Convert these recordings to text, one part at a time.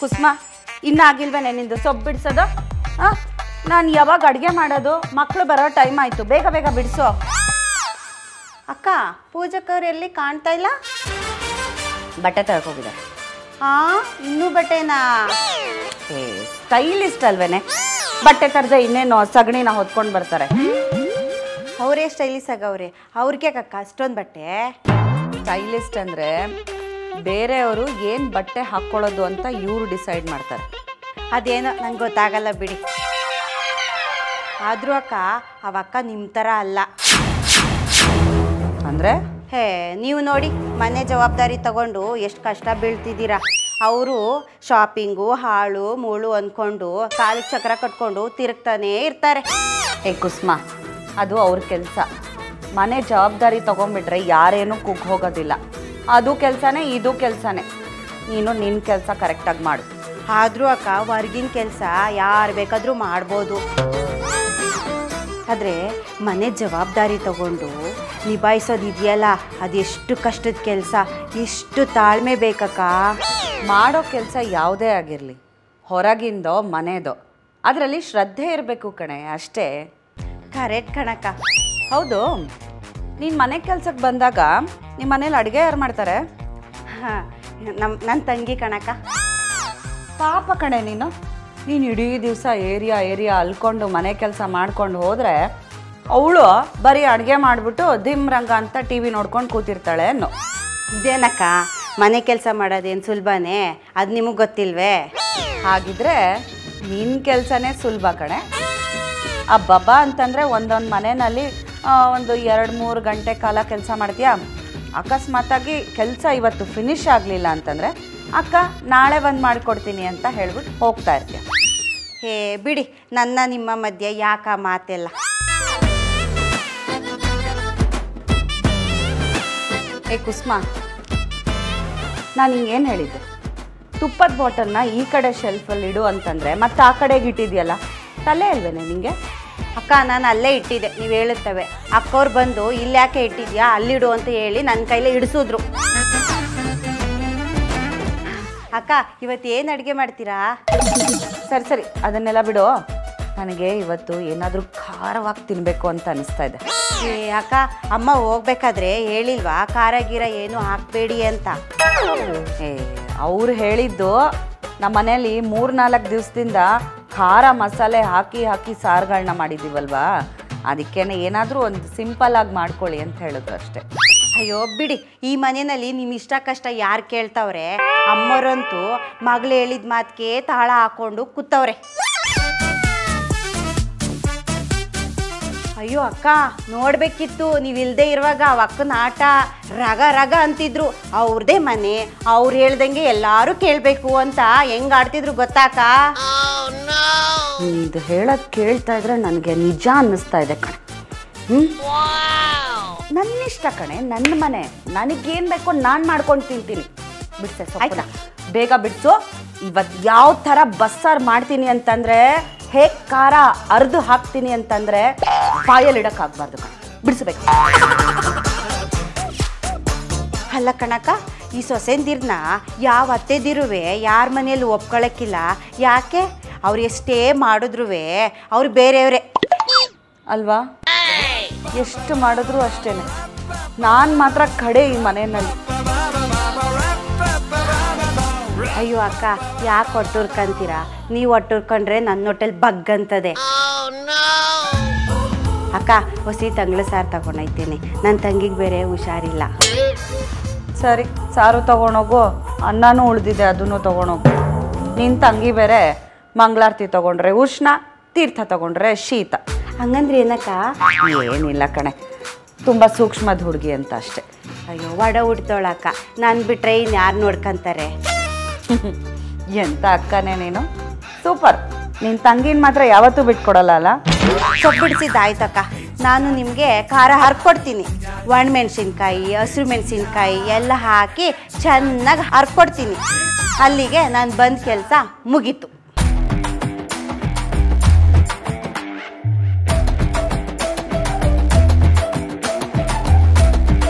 ಕುಸ್ಮ ಇನ್ನಾಗಿಲ್ವೇನೆ ನಿಂದು ಸೊಪ್ಪು ಬಿಡ್ಸೋದು ಹಾಂ ನಾನು ಯಾವಾಗ ಅಡುಗೆ ಮಾಡೋದು ಮಕ್ಕಳು ಬರೋ ಟೈಮ್ ಆಯಿತು ಬೇಗ ಬೇಗ ಬಿಡಿಸು ಅಕ್ಕ ಪೂಜಕವ್ರು ಎಲ್ಲಿ ಕಾಣ್ತಾ ಇಲ್ಲ ಬಟ್ಟೆ ತಳ್ಕೋಗಿದ್ದಾರೆ ಹಾ ಇನ್ನೂ ಬಟ್ಟೆನಾ ಏ ಸ್ಟೈಲಿಸ್ಟ್ ಅಲ್ವೇನೆ ಬಟ್ಟೆ ತರದೆ ಇನ್ನೇನು ಸಗಣಿನ ಹೊತ್ಕೊಂಡು ಬರ್ತಾರೆ ಅವರೇ ಸ್ಟೈಲಿಸ್ ಆಗವ್ರೆ ಅವ್ರಿಗೆ ಅಕ್ಕ ಅಷ್ಟೊಂದು ಬಟ್ಟೆ ಸ್ಟೈಲಿಸ್ಟ್ ಅಂದರೆ ಬೇರೆಯವರು ಏನು ಬಟ್ಟೆ ಹಾಕ್ಕೊಳ್ಳೋದು ಅಂತ ಇವರು ಡಿಸೈಡ್ ಮಾಡ್ತಾರೆ ಅದೇನೋ ನಂಗೆ ಗೊತ್ತಾಗಲ್ಲ ಬಿಡಿ ಆದರೂ ಅಕ್ಕ ಅವಕ್ಕ ನಿಮ್ಮ ಥರ ಅಲ್ಲ ಅಂದರೆ ಹೇ ನೀವು ನೋಡಿ ಮನೆ ಜವಾಬ್ದಾರಿ ತಗೊಂಡು ಎಷ್ಟು ಕಷ್ಟ ಬೀಳ್ತಿದ್ದೀರಾ ಅವರು ಶಾಪಿಂಗು ಹಾಳು ಮೂಳು ಅಂದ್ಕೊಂಡು ಕಾಲಿಗೆ ಚಕ್ರ ಕಟ್ಕೊಂಡು ತಿರುಗ್ತಾನೇ ಇರ್ತಾರೆ ಏ ಕುಸ್ಮ ಅದು ಅವ್ರ ಕೆಲಸ ಮನೆ ಜವಾಬ್ದಾರಿ ತಗೊಂಡ್ಬಿಟ್ರೆ ಯಾರೇನು ಕುಗ್ ಹೋಗೋದಿಲ್ಲ ಅದು ಕೆಲಸನೇ ಇದು ಕೆಲಸನೇ ನೀನು ನಿನ್ನ ಕೆಲಸ ಕರೆಕ್ಟಾಗಿ ಮಾಡು ಆದರೂ ಅಕ್ಕ ಹೊರ್ಗಿನ ಕೆಲಸ ಯಾರು ಬೇಕಾದರೂ ಮಾಡ್ಬೋದು ಆದರೆ ಮನೆ ಜವಾಬ್ದಾರಿ ತಗೊಂಡು ನಿಭಾಯಿಸೋದು ಇದೆಯಲ್ಲ ಅದೆಷ್ಟು ಕಷ್ಟದ ಕೆಲಸ ಎಷ್ಟು ತಾಳ್ಮೆ ಬೇಕಕ್ಕ ಮಾಡೋ ಕೆಲಸ ಯಾವುದೇ ಆಗಿರಲಿ ಹೊರಗಿಂದೋ ಮನೆದೋ ಅದರಲ್ಲಿ ಶ್ರದ್ಧೆ ಇರಬೇಕು ಕಣೆ ಅಷ್ಟೇ ಕರೆಕ್ಟ್ ಕಣಕ್ಕ ಹೌದು ನೀನು ಮನೆ ಕೆಲ್ಸಕ್ಕೆ ಬಂದಾಗ ನಿಮ್ಮ ಮನೇಲಿ ಅಡುಗೆ ಯಾರು ಮಾಡ್ತಾರೆ ಹಾಂ ನಮ್ಮ ನನ್ನ ತಂಗಿ ಕಣಕ್ಕ ಪಾಪ ಕಣೆ ನೀನು ನೀನು ಇಡೀ ದಿವಸ ಏರಿಯಾ ಏರಿಯಾ ಅಲ್ಕೊಂಡು ಮನೆ ಕೆಲಸ ಮಾಡ್ಕೊಂಡು ಹೋದರೆ ಅವಳು ಬರೀ ಅಡುಗೆ ಮಾಡಿಬಿಟ್ಟು ದಿಮ್ ರಂಗ ಅಂತ ಟಿ ವಿ ನೋಡ್ಕೊಂಡು ಕೂತಿರ್ತಾಳೆ ಅನ್ನೋ ಇದೇನಕ್ಕ ಮನೆ ಕೆಲಸ ಮಾಡೋದೇನು ಸುಲಭನೇ ಅದು ನಿಮಗೆ ಗೊತ್ತಿಲ್ವೇ ಹಾಗಿದ್ರೆ ನಿನ್ನ ಕೆಲಸನೇ ಸುಲಭ ಕಣೆ ಅಬ್ಬಬ್ಬ ಅಂತಂದರೆ ಒಂದೊಂದು ಮನೆಯಲ್ಲಿ ಆ, ಒಂದು ಎರಡು ಮೂರು ಗಂಟೆ ಕಾಲ ಕೆಲಸ ಮಾಡ್ತೀಯಾ ಅಕಸ್ಮಾತಾಗಿ ಕೆಲಸ ಇವತ್ತು ಫಿನಿಶ್ ಆಗಲಿಲ್ಲ ಅಂತಂದರೆ ಅಕ್ಕ ನಾಳೆ ಬಂದು ಮಾಡಿಕೊಡ್ತೀನಿ ಅಂತ ಹೇಳ್ಬಿಟ್ಟು ಹೋಗ್ತಾ ಇರ್ತೀಯ ಹೇ ಬಿಡಿ ನನ್ನ ನಿಮ್ಮ ಮಧ್ಯೆ ಯಾಕ ಮಾತೆಲ್ಲ ಏ ಕುಸ್ಮ ನಾನು ಹಿಂಗೇನು ಹೇಳಿದ್ದೆ ತುಪ್ಪದ ಬಾಟಲ್ನ ಈ ಕಡೆ ಶೆಲ್ಫಲ್ಲಿ ಇಡು ಅಂತಂದರೆ ಮತ್ತೆ ಆ ಕಡೆಗೆ ಇಟ್ಟಿದ್ಯಲ್ಲ ತಲೆ ಅಲ್ವೇನೆ ನಿಂಗೆ ಅಕ್ಕ ನಾನು ಅಲ್ಲೇ ಇಟ್ಟಿದ್ದೆ ನೀವು ಹೇಳುತ್ತವೆ ಅಕ್ಕವ್ರು ಬಂದು ಇಲ್ಲಿ ಯಾಕೆ ಇಟ್ಟಿದ್ಯಾ ಅಲ್ಲಿಡು ಅಂತ ಹೇಳಿ ನನ್ನ ಕೈಲೇ ಇಡಿಸಿದ್ರು ಅಕ್ಕ ಇವತ್ತು ಏನು ಅಡುಗೆ ಮಾಡ್ತೀರಾ ಸರಿ ಸರಿ ಅದನ್ನೆಲ್ಲ ಬಿಡು ನನಗೆ ಇವತ್ತು ಏನಾದರೂ ಖಾರವಾಗಿ ತಿನ್ನಬೇಕು ಅಂತ ಅನಿಸ್ತಾ ಇದೆ ಏ ಅಕ್ಕ ಅಮ್ಮ ಹೋಗ್ಬೇಕಾದ್ರೆ ಹೇಳಿಲ್ವಾ ಖಾರ ಗೀರ ಏನು ಹಾಕಬೇಡಿ ಅಂತ ಏ ಅವ್ರು ಹೇಳಿದ್ದು ನಮ್ಮ ಮನೇಲಿ ಮೂರು ನಾಲ್ಕು ದಿವಸದಿಂದ ಖಾರ ಮಸಾಲೆ ಹಾಕಿ ಹಾಕಿ ಸಾರುಗಳನ್ನ ಮಾಡಿದ್ದೀವಲ್ವಾ ಅದಕ್ಕೇನೆ ಏನಾದರೂ ಒಂದು ಸಿಂಪಲ್ ಆಗಿ ಮಾಡ್ಕೊಳ್ಳಿ ಅಂತ ಹೇಳಿದ್ರು ಅಷ್ಟೇ ಅಯ್ಯೋ ಬಿಡಿ ಈ ಮನೆಯಲ್ಲಿ ನಿಮ್ಮ ಇಷ್ಟ ಕಷ್ಟ ಯಾರು ಕೇಳ್ತಾವ್ರೆ ಅಮ್ಮರಂತೂ ಮಗಳು ಹೇಳಿದ ಮಾತಿಗೆ ತಾಳ ಹಾಕೊಂಡು ಕೂತವ್ರೆ ಅಯ್ಯೋ ಅಕ್ಕ ನೋಡ್ಬೇಕಿತ್ತು ನೀವು ಇಲ್ದೇ ಇರುವಾಗ ಅವ ಅಕ್ಕನ ಆಟ ರಗ ರಗ ಅಂತಿದ್ರು ಅವ್ರದೇ ಮನೆ ಅವ್ರು ಹೇಳ್ದಂಗೆ ಎಲ್ಲರೂ ಕೇಳಬೇಕು ಅಂತ ಹೆಂಗ್ ಆಡ್ತಿದ್ರು ಗೊತ್ತಾಕ ಇದು ಹೇಳೋದು ಕೇಳ್ತಾ ಇದ್ರೆ ನನಗೆ ನಿಜ ಅನ್ನಿಸ್ತಾ ಇದೆ ಕಣೆ ಹ್ಞೂ ನನ್ನಿಷ್ಟ ಕಣೆ ನನ್ನ ಮನೆ ನನಗೇನು ಬೇಕೋ ನಾನು ಮಾಡ್ಕೊಂಡು ತಿಂತೀನಿ ಬಿಡ್ಸೆ ಆಯ್ತಾ ಬೇಗ ಬಿಡ್ಸು ಇವತ್ತು ಯಾವ ಥರ ಬಸ್ಸಾರು ಮಾಡ್ತೀನಿ ಅಂತಂದರೆ ಹೇಗೆ ಖಾರ ಅರ್ದು ಹಾಕ್ತೀನಿ ಅಂತಂದರೆ ಬಾಯಲ್ಲಿ ಇಡೋಕ್ಕಾಗಬಾರ್ದು ಕಣೆ ಬಿಡಿಸ್ಬೇಕು ಅಲ್ಲ ಕಣಕ್ಕ ಈ ಸೊಸೆಂದಿರ್ನ ಯಾವ ಅತ್ತೆದಿರುವೆ ಯಾರ ಮನೆಯಲ್ಲಿ ಒಪ್ಕೊಳಕ್ಕಿಲ್ಲ ಯಾಕೆ ಅವ್ರು ಎಷ್ಟೇ ಮಾಡಿದ್ರು ಅವ್ರು ಬೇರೆಯವ್ರೆ ಅಲ್ವಾ ಎಷ್ಟು ಮಾಡಿದ್ರು ಅಷ್ಟೇನೆ ನಾನು ಮಾತ್ರ ಕಡೆ ಈ ಮನೆಯಲ್ಲಿ ಅಯ್ಯೋ ಅಕ್ಕ ಯಾಕೆ ಒಟ್ಟುರ್ಕಂತೀರಾ ನೀವು ಒಟ್ಟುರ್ಕೊಂಡ್ರೆ ನನ್ನ ಹೊಟ್ಟೆಲ್ ಬಗ್ಗಂತದೆ ಅಕ್ಕ ಹೊಸಿ ತಂಗ್ಳ ಸಾರು ತಗೊಂಡೈತೇನೆ ನನ್ನ ತಂಗಿಗೆ ಬೇರೆ ಹುಷಾರಿಲ್ಲ ಸರಿ ಸಾರು ತಗೊಂಡೋಗು ಅನ್ನನೂ ಉಳಿದಿದೆ ಅದನ್ನು ತಗೊಂಡೋಗು ನಿನ್ನ ತಂಗಿ ಬೇರೆ ಮಂಗಳಾರತಿ ತಗೊಂಡ್ರೆ ಉಷ್ಣ ತೀರ್ಥ ತಗೊಂಡ್ರೆ ಶೀತ ಹಂಗಂದ್ರೆ ಏನಕ್ಕ ಏನಿಲ್ಲ ಕಣೆ ತುಂಬ ಸೂಕ್ಷ್ಮದ ಹುಡುಗಿ ಅಂತ ಅಷ್ಟೆ ಅಯ್ಯೋ ಒಡ ಹುಡ್ತೋಳಕ್ಕ ನಾನು ಬಿಟ್ರೆ ಇನ್ನು ಯಾರು ನೋಡ್ಕಂತಾರೆ ಎಂತ ಅಕ್ಕನೇ ನೀನು ಸೂಪರ್ ನಿನ್ನ ತಂಗಿನ ಮಾತ್ರ ಯಾವತ್ತೂ ಬಿಟ್ಕೊಡಲ್ಲ ಅಲ್ಲ ಸೊಬ್ಬಿಡಿಸಿದ್ದಾಯ್ತಕ್ಕ ನಾನು ನಿಮಗೆ ಖಾರ ಹರ್ಕೊಡ್ತೀನಿ ಒಣಮೆಣ್ಸಿನ್ಕಾಯಿ ಹಸಿರು ಮೆಣಸಿನ್ಕಾಯಿ ಎಲ್ಲ ಹಾಕಿ ಚೆನ್ನಾಗಿ ಹರ್ಕೊಡ್ತೀನಿ ಅಲ್ಲಿಗೆ ನಾನು ಬಂದ ಕೆಲಸ ಮುಗೀತು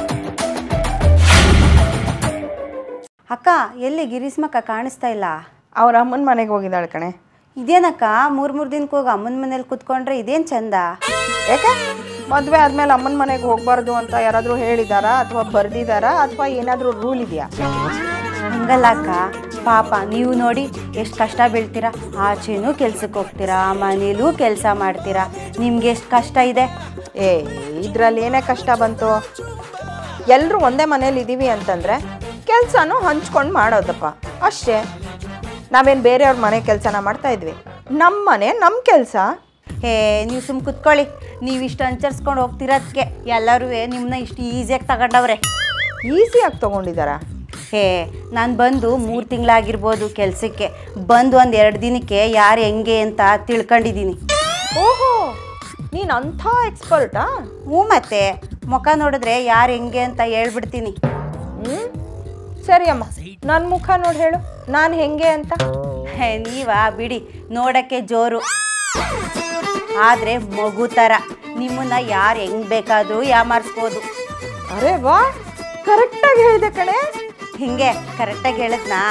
ಅಕ್ಕ ಎಲ್ಲಿ ಗಿರೀಸ್ಮಕ್ಕ ಕಾಣಿಸ್ತಾ ಇಲ್ಲ ಅವ್ರ ಅಮ್ಮನ ಮನೆಗೆ ಹೋಗಿದ್ದಾಳೆ ಕಣೆ ಇದೇನಕ್ಕ ಮೂರು ಮೂರು ದಿನಕ್ಕೆ ಹೋಗಿ ಅಮ್ಮನ ಮನೇಲಿ ಕುತ್ಕೊಂಡ್ರೆ ಇದೇನು ಚಂದ ಯಾಕೆ ಮದುವೆ ಆದಮೇಲೆ ಅಮ್ಮನ ಮನೆಗೆ ಹೋಗಬಾರ್ದು ಅಂತ ಯಾರಾದರೂ ಹೇಳಿದಾರಾ ಅಥವಾ ಬರ್ದಿದಾರಾ ಅಥವಾ ಏನಾದರೂ ರೂಲ್ ಇದೆಯಾ ಹಂಗಲ್ಲ ಅಕ್ಕ ಪಾಪ ನೀವು ನೋಡಿ ಎಷ್ಟು ಕಷ್ಟ ಬೀಳ್ತೀರಾ ಆಚೆನೂ ಕೆಲ್ಸಕ್ಕೆ ಹೋಗ್ತೀರಾ ಮನೇಲೂ ಕೆಲಸ ಮಾಡ್ತೀರಾ ನಿಮ್ಗೆ ಎಷ್ಟು ಕಷ್ಟ ಇದೆ ಏ ಇದರಲ್ಲಿ ಏನೇ ಕಷ್ಟ ಬಂತು ಎಲ್ಲರೂ ಒಂದೇ ಮನೇಲಿ ಇದ್ದೀವಿ ಅಂತಂದರೆ ಕೆಲಸನೂ ಹಂಚ್ಕೊಂಡು ಮಾಡೋದಪ್ಪ ಅಷ್ಟೇ ನಾವೇನು ಬೇರೆಯವ್ರ ಮನೆ ಕೆಲಸನ ಮಾಡ್ತಾ ಇದ್ವಿ ನಮ್ಮ ಮನೆ ನಮ್ಮ ಕೆಲಸ ಹೇ ನೀವು ಸುಮ್ ಕುತ್ಕೊಳ್ಳಿ ನೀವು ಇಷ್ಟು ಅನುಸರಿಸ್ಕೊಂಡು ಹೋಗ್ತಿರೋದಕ್ಕೆ ಎಲ್ಲರೂ ನಿಮ್ಮನ್ನ ಇಷ್ಟು ಈಸಿಯಾಗಿ ತಗೊಂಡವ್ರೆ ಈಸಿಯಾಗಿ ತೊಗೊಂಡಿದ್ದಾರಾ ಹೇ ನಾನು ಬಂದು ಮೂರು ತಿಂಗಳಾಗಿರ್ಬೋದು ಕೆಲಸಕ್ಕೆ ಬಂದು ಒಂದು ಎರಡು ದಿನಕ್ಕೆ ಯಾರು ಹೆಂಗೆ ಅಂತ ತಿಳ್ಕೊಂಡಿದ್ದೀನಿ ಓಹೋ ನೀನು ಅಂಥ ಎಕ್ಸ್ಪರ್ಟಾ ಹ್ಞೂ ಮತ್ತೆ ಮುಖ ನೋಡಿದ್ರೆ ಯಾರು ಹೆಂಗೆ ಅಂತ ಹೇಳ್ಬಿಡ್ತೀನಿ ಹ್ಞೂ ಸರಿ ಅಮ್ಮ ನನ್ನ ಮುಖ ನೋಡಿ ಹೇಳು ನಾನು ಹೆಂಗೆ ಅಂತ ಹೇ ನೀವಾ ಬಿಡಿ ನೋಡಕ್ಕೆ ಜೋರು ಆದರೆ ಮಗು ಥರ ನಿಮ್ಮನ್ನ ಯಾರು ಹೆಂಗ್ ಬೇಕಾದರೂ ಯಾಮಾರಿಸ್ಬೋದು ಅರೆ ವಾ ಕರೆಕ್ಟಾಗಿ ಹೇಳಿದೆ ಕಣೆ ಹಿಂಗೆ ಕರೆಕ್ಟಾಗಿ ಹೇಳಿದ್ನಾ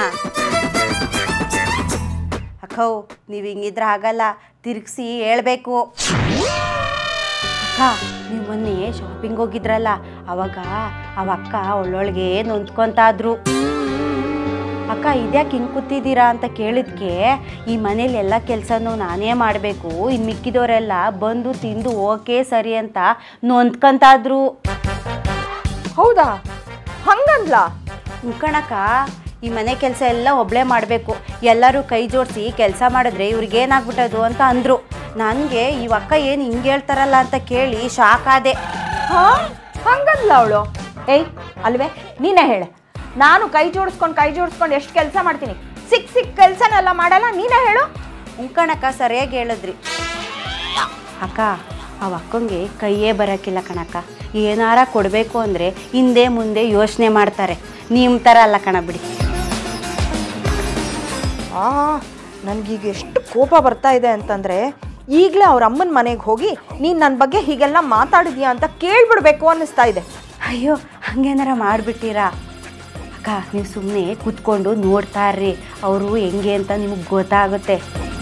ಅಕ್ಕೋ ನೀವು ಹಿಂಗಿದ್ರೆ ಆಗಲ್ಲ ತಿರುಗಿಸಿ ಹೇಳ್ಬೇಕು ಅಕ್ಕ ನೀವು ಮೊನ್ನೆ ಶಾಪಿಂಗ್ ಹೋಗಿದ್ರಲ್ಲ ಅವಾಗ ಅವ ಅಕ್ಕ ಒಳ್ಳೊಳಗೆ ನೊಂದ್ಕೊಂತಾದ್ರು ಅಕ್ಕ ಇದ್ಯಾಕೆ ಹಿಂಗೆ ಕೂತಿದ್ದೀರಾ ಅಂತ ಕೇಳಿದ್ಕೆ ಈ ಮನೇಲಿ ಎಲ್ಲ ಕೆಲಸನೂ ನಾನೇ ಮಾಡಬೇಕು ಇನ್ನು ಮಿಕ್ಕಿದವರೆಲ್ಲ ಬಂದು ತಿಂದು ಓಕೆ ಸರಿ ಅಂತ ನೊಂದ್ಕೊಂತಾದ್ರು ಹೌದಾ ಹಂಗಂದ್ಲ ಉಳ್ಕಣಕ್ಕ ಈ ಮನೆ ಕೆಲಸ ಎಲ್ಲ ಒಬ್ಳೆ ಮಾಡಬೇಕು ಎಲ್ಲರೂ ಕೈ ಜೋಡಿಸಿ ಕೆಲಸ ಮಾಡಿದ್ರೆ ಇವ್ರಿಗೆ ಏನಾಗ್ಬಿಟ್ಟದು ಅಂತ ಅಂದರು ನನಗೆ ಈ ಅಕ್ಕ ಏನು ಹಿಂಗೆ ಹೇಳ್ತಾರಲ್ಲ ಅಂತ ಕೇಳಿ ಶಾಕ್ ಆದೆ ಹಾ ಹಂಗಂದ್ಲ ಅವಳು ಏಯ್ ಅಲ್ವೇ ನೀನೇ ಹೇಳೆ ನಾನು ಕೈ ಜೋಡಿಸ್ಕೊಂಡು ಕೈ ಜೋಡಿಸ್ಕೊಂಡು ಎಷ್ಟು ಕೆಲಸ ಮಾಡ್ತೀನಿ ಸಿಕ್ ಸಿಕ್ ಕೆಲಸನೆಲ್ಲ ಮಾಡಲ್ಲ ನೀನೇ ಹೇಳು ಉಳ್ಕಣಕ್ಕ ಸರಿಯಾಗಿ ಹೇಳಿದ್ರಿ ಅಕ್ಕ ಅವ ಅಕ್ಕಂಗೆ ಕೈಯೇ ಬರೋಕ್ಕಿಲ್ಲ ಕಣಕ್ಕ ಏನಾರ ಕೊಡಬೇಕು ಅಂದರೆ ಹಿಂದೆ ಮುಂದೆ ಯೋಚನೆ ಮಾಡ್ತಾರೆ ನಿಮ್ಮ ಥರ ಅಲ್ಲ ಕಣ ಬಿಡಿ ಆ ನನಗೀಗ ಎಷ್ಟು ಕೋಪ ಬರ್ತಾ ಇದೆ ಅಂತಂದರೆ ಈಗಲೇ ಅವ್ರ ಅಮ್ಮನ ಮನೆಗೆ ಹೋಗಿ ನೀನು ನನ್ನ ಬಗ್ಗೆ ಹೀಗೆಲ್ಲ ಮಾತಾಡಿದ್ಯಾ ಅಂತ ಕೇಳ್ಬಿಡ್ಬೇಕು ಅನ್ನಿಸ್ತಾ ಇದೆ ಅಯ್ಯೋ ಹಂಗೇನಾರ ಮಾಡಿಬಿಟ್ಟಿರಾ ಅಕ್ಕ ನೀವು ಸುಮ್ಮನೆ ಕೂತ್ಕೊಂಡು ನೋಡ್ತಾ ಇರ್ರಿ ಅವರು ಹೆಂಗೆ ಅಂತ ನಿಮಗೆ ಗೊತ್ತಾಗುತ್ತೆ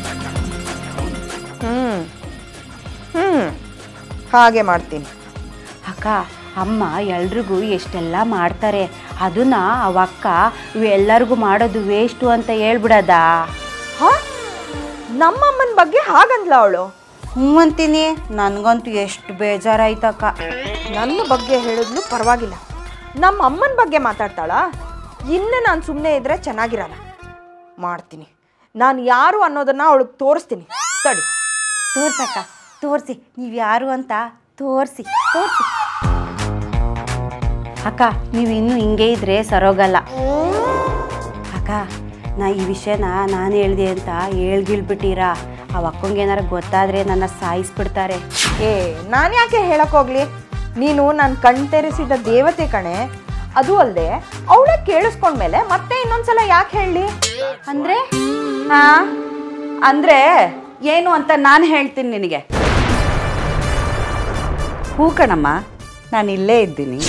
ಹ್ಞೂ ಹ್ಞೂ ಹಾಗೆ ಮಾಡ್ತೀನಿ ಅಕ್ಕ ಅಮ್ಮ ಎಲ್ರಿಗೂ ಎಷ್ಟೆಲ್ಲ ಮಾಡ್ತಾರೆ ಅದನ್ನ ಅವ ಅಕ್ಕ ಎಲ್ಲರಿಗೂ ಮಾಡೋದು ವೇಸ್ಟು ಅಂತ ಹೇಳ್ಬಿಡದಾ ಹಾ ನಮ್ಮಮ್ಮನ ಬಗ್ಗೆ ಹಾಗಂದ್ಲ ಅವಳು ಹ್ಞೂ ಅಂತೀನಿ ನನಗಂತೂ ಎಷ್ಟು ಬೇಜಾರಾಯ್ತಕ್ಕ ನನ್ನ ಬಗ್ಗೆ ಹೇಳಿದ್ಲು ಪರವಾಗಿಲ್ಲ ನಮ್ಮ ಅಮ್ಮನ ಬಗ್ಗೆ ಮಾತಾಡ್ತಾಳಾ ಇನ್ನು ನಾನು ಸುಮ್ಮನೆ ಇದ್ರೆ ಚೆನ್ನಾಗಿರಲ್ಲ ಮಾಡ್ತೀನಿ ನಾನು ಯಾರು ಅನ್ನೋದನ್ನ ಅವಳಿಗೆ ತೋರಿಸ್ತೀನಿ ತಡಿ ತೋರ್ಸಕ್ಕ ತೋರಿಸಿ ನೀವು ಯಾರು ಅಂತ ತೋರಿಸಿ ತೋರಿಸಿ ಅಕ್ಕ ನೀವು ಇನ್ನೂ ಹಿಂಗೆ ಇದ್ರೆ ಸರೋಗಲ್ಲ ಅಕ್ಕ ನಾ ಈ ವಿಷಯನ ನಾನು ಹೇಳ್ದೆ ಅಂತ ಹೇಳ್ಗಿಳ್ಬಿಟ್ಟಿರಾ ಅವ ಅಕ್ಕಂಗೆ ಏನಾರ ಗೊತ್ತಾದ್ರೆ ನನ್ನ ಸಾಯಿಸ್ಬಿಡ್ತಾರೆ ಏ ನಾನು ಯಾಕೆ ಹೇಳಕ್ ಹೋಗ್ಲಿ ನೀನು ನಾನು ಕಣ್ತೆರೆಸಿದ ದೇವತೆ ಕಣೆ ಅದು ಅಲ್ಲದೆ ಅವಳೇ ಕೇಳಿಸ್ಕೊಂಡ್ಮೇಲೆ ಮತ್ತೆ ಇನ್ನೊಂದ್ಸಲ ಯಾಕೆ ಹೇಳಲಿ ಅಂದ್ರೆ ಹಾ ಅಂದ್ರೆ ಏನು ಅಂತ ನಾನು ಹೇಳ್ತೀನಿ ನಿನಗೆ ಹೂ ಕಣಮ್ಮ ನಾನು ಇಲ್ಲೇ ಇದ್ದೀನಿ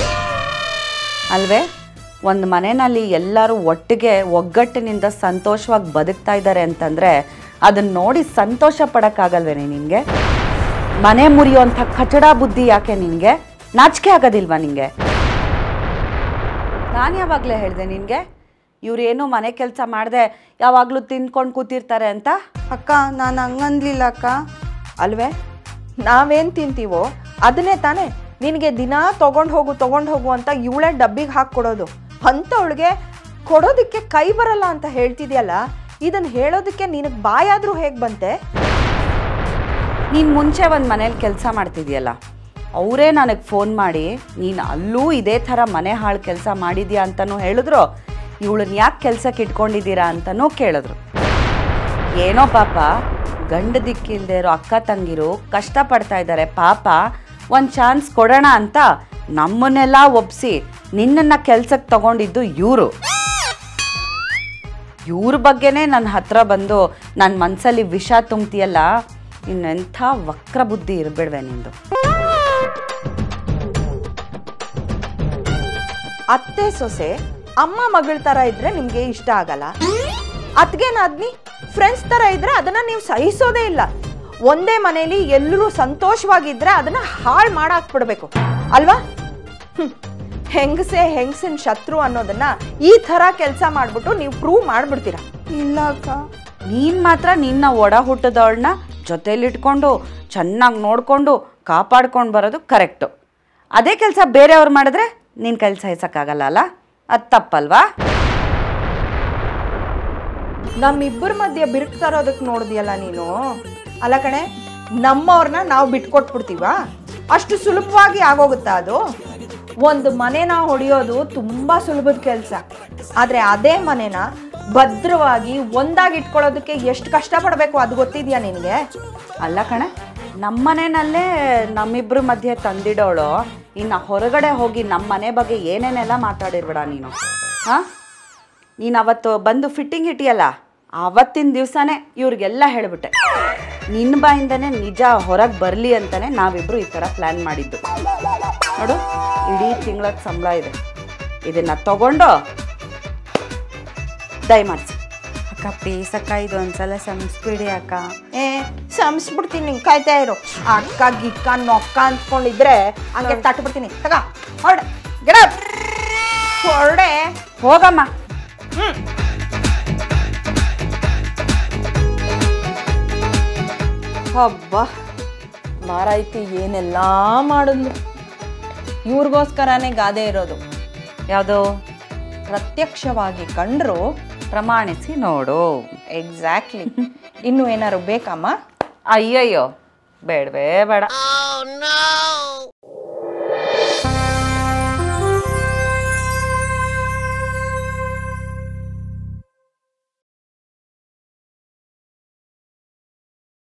ಅಲ್ವೇ ಒಂದು ಮನೆಯಲ್ಲಿ ಎಲ್ಲರೂ ಒಟ್ಟಿಗೆ ಒಗ್ಗಟ್ಟಿನಿಂದ ಸಂತೋಷವಾಗಿ ಬದುಕ್ತಾ ಇದ್ದಾರೆ ಅಂತಂದರೆ ಅದನ್ನ ನೋಡಿ ಸಂತೋಷ ಪಡೋಕ್ಕಾಗಲ್ವೇನೆ ನಿನಗೆ ಮನೆ ಮುರಿಯೋಂಥ ಕಚಡ ಬುದ್ಧಿ ಯಾಕೆ ನಿನಗೆ ನಾಚಿಕೆ ಆಗೋದಿಲ್ವಾ ನಿನಗೆ ನಾನು ಯಾವಾಗಲೇ ಹೇಳಿದೆ ನಿನಗೆ ಇವ್ರೇನು ಮನೆ ಕೆಲಸ ಮಾಡದೆ ಯಾವಾಗಲೂ ತಿಂದ್ಕೊಂಡು ಕೂತಿರ್ತಾರೆ ಅಂತ ಅಕ್ಕ ನಾನು ಹಂಗನ್ಲಿಲ್ಲ ಅಕ್ಕ ಅಲ್ವೇ ನಾವೇನು ತಿಂತೀವೋ ಅದನ್ನೇ ತಾನೇ ನಿನಗೆ ದಿನ ತಗೊಂಡು ಹೋಗು ತಗೊಂಡು ಹೋಗು ಅಂತ ಇವಳೇ ಡಬ್ಬಿಗೆ ಹಾಕ್ಕೊಡೋದು ಅಂಥವಳಿಗೆ ಕೊಡೋದಕ್ಕೆ ಕೈ ಬರಲ್ಲ ಅಂತ ಹೇಳ್ತಿದ್ಯಲ್ಲ ಇದನ್ನು ಹೇಳೋದಕ್ಕೆ ನಿನಗೆ ಬಾಯಾದರೂ ಹೇಗೆ ಬಂತೆ ನೀನು ಮುಂಚೆ ಒಂದು ಮನೇಲಿ ಕೆಲಸ ಮಾಡ್ತಿದ್ಯಲ್ಲ ಅವರೇ ನನಗೆ ಫೋನ್ ಮಾಡಿ ನೀನು ಅಲ್ಲೂ ಇದೇ ಥರ ಮನೆ ಹಾಳು ಕೆಲಸ ಮಾಡಿದ್ಯಾ ಅಂತಲೂ ಹೇಳಿದ್ರು ಇವಳನ್ನ ಯಾಕೆ ಕೆಲ್ಸಕ್ಕೆ ಇಟ್ಕೊಂಡಿದ್ದೀರಾ ಅಂತಲೂ ಕೇಳಿದ್ರು ಏನೋ ಪಾಪ ಗಂಡ ದಿಕ್ಕಿಲ್ದೇ ಇರೋ ಅಕ್ಕ ತಂಗಿರು ಕಷ್ಟಪಡ್ತಾ ಇದ್ದಾರೆ ಪಾಪ ಒಂದು ಚಾನ್ಸ್ ಕೊಡೋಣ ಅಂತ ನಮ್ಮನ್ನೆಲ್ಲ ಒಪ್ಸಿ ನಿನ್ನನ್ನು ಕೆಲ್ಸಕ್ಕೆ ತಗೊಂಡಿದ್ದು ಇವರು ಇವ್ರ ಬಗ್ಗೆನೇ ನನ್ನ ಹತ್ರ ಬಂದು ನನ್ನ ಮನಸ್ಸಲ್ಲಿ ವಿಷ ತುಂಬ್ತಿಯಲ್ಲ ಇನ್ನೆಂಥ ವಕ್ರ ಬುದ್ಧಿ ಇರಬೇಡ್ವೆ ನಿಂದು ಅತ್ತೆ ಸೊಸೆ ಅಮ್ಮ ಮಗಳ ಥರ ಇದ್ರೆ ನಿಮಗೆ ಇಷ್ಟ ಆಗಲ್ಲ ಅದ್ಗೇನಾದ್ನಿ ಫ್ರೆಂಡ್ಸ್ ತರ ಇದ್ರೆ ಅದನ್ನ ನೀವು ಸಹಿಸೋದೇ ಇಲ್ಲ ಒಂದೇ ಮನೇಲಿ ಎಲ್ಲರೂ ಸಂತೋಷವಾಗಿದ್ರೆ ಅದನ್ನ ಹಾಳು ಮಾಡಾಕ್ಬಿಡ್ಬೇಕು ಅಲ್ವಾ ಹ್ಮ್. ಹೆಂಗಸೆ ಹೆಂಗಸಿನ ಶತ್ರು ಅನ್ನೋದನ್ನ ಈ ತರ ಕೆಲಸ ಮಾಡ್ಬಿಟ್ಟು ನೀವು ಪ್ರೂವ್ ಮಾಡ್ಬಿಡ್ತೀರಾ ಇಲ್ಲ ಅಕ್ಕ ನೀನು ಮಾತ್ರ ನಿನ್ನ ಒಡ ಹುಟ್ಟದವಳನ್ನ ಜೊತೆಲಿಟ್ಕೊಂಡು ಚೆನ್ನಾಗಿ ನೋಡಿಕೊಂಡು ಕಾಪಾಡ್ಕೊಂಡು ಬರೋದು ಕರೆಕ್ಟು ಅದೇ ಕೆಲಸ ಬೇರೆಯವ್ರು ಮಾಡಿದ್ರೆ ನಿನ್ನ ಕೆಲಸ ಸಹಿಸೋಕ್ಕಾಗಲ್ಲ ಅಲ್ಲ ಅದು ತಪ್ಪಲ್ವಾ ನಮ್ಮಿಬ್ಬರ ಮಧ್ಯೆ ಬಿರುಕು ತರೋದಕ್ಕೆ ನೋಡಿದ್ಯಲ್ಲ ನೀನು ಅಲ್ಲ ಕಣೆ ನಮ್ಮವ್ರನ್ನ ನಾವು ಬಿಟ್ಕೊಟ್ಬಿಡ್ತೀವ ಅಷ್ಟು ಸುಲಭವಾಗಿ ಆಗೋಗುತ್ತಾ ಅದು ಒಂದು ಮನೆನ ಹೊಡೆಯೋದು ತುಂಬಾ ಸುಲಭದ ಕೆಲಸ ಆದ್ರೆ ಅದೇ ಮನೆನ ಭದ್ರವಾಗಿ ಒಂದಾಗಿ ಇಟ್ಕೊಳ್ಳೋದಕ್ಕೆ ಎಷ್ಟು ಕಷ್ಟಪಡಬೇಕು ಅದು ಗೊತ್ತಿದ್ಯಾ ನಿನಗೆ ಅಲ್ಲ ಕಣೆ ನಮ್ಮನೆಯಲ್ಲೇ ನಮ್ಮಿಬ್ಬರ ಮಧ್ಯೆ ತಂದಿಡೋಳು ಇನ್ನು ಹೊರಗಡೆ ಹೋಗಿ ನಮ್ಮ ಮನೆ ಬಗ್ಗೆ ಏನೇನೆಲ್ಲ ಮಾತಾಡಿರ್ಬೇಡ ನೀನು ಹಾಂ ನೀನು ಅವತ್ತು ಬಂದು ಫಿಟ್ಟಿಂಗ್ ಇಟ್ಟಿಯಲ್ಲ ಆವತ್ತಿನ ದಿವಸನೇ ಇವ್ರಿಗೆಲ್ಲ ಹೇಳಿಬಿಟ್ಟೆ ನಿನ್ನ ಬಾಯಿಂದನೇ ನಿಜ ಹೊರಗೆ ಬರಲಿ ಅಂತಲೇ ನಾವಿಬ್ಬರು ಈ ಥರ ಪ್ಲ್ಯಾನ್ ಮಾಡಿದ್ದು ನೋಡು ಇಡೀ ತಿಂಗಳ ಸಂಬಳ ಇದೆ ಇದನ್ನು ತಗೊಂಡು ದಯಮಾಡಿಸಿ ಅಕ್ಕ ಪ್ಲೀಸ್ ಅಕ್ಕ ಇದು ಒಂದ್ಸಲ ಸಂಸ್ಬಿಡಿ ಅಕ್ಕ ಏ ಸಂಸ್ಬಿಡ್ತೀನಿ ನಿಂಗೆ ಕಾಯ್ತಾ ಇರು ಅಕ್ಕ ಗಿಕ್ಕ ನೊಕ್ಕ ಅಂದ್ಕೊಂಡಿದ್ರೆ ಹಂಗೆ ತಟ್ಬಿಡ್ತೀನಿ ತಗ ಹೊರಡೆ ಗಿಡ ಹೊರಡೆ ಹೋಗಮ್ಮ ಹಬ್ಬ ಮಾರಾಯ್ತಿ ಏನೆಲ್ಲ ಮಾಡಿದ್ಲು ಇವ್ರಿಗೋಸ್ಕರನೇ ಗಾದೆ ಇರೋದು ಯಾವುದು ಪ್ರತ್ಯಕ್ಷವಾಗಿ ಕಂಡ್ರು ಪ್ರಮಾಣಿಸಿ ನೋಡು ಎಕ್ಸಾಕ್ಟ್ಲಿ ಇನ್ನು ಏನಾರು ಬೇಕಮ್ಮ ಅಯ್ಯಯ್ಯೋ ಬೇಡವೇ ಬೇಡ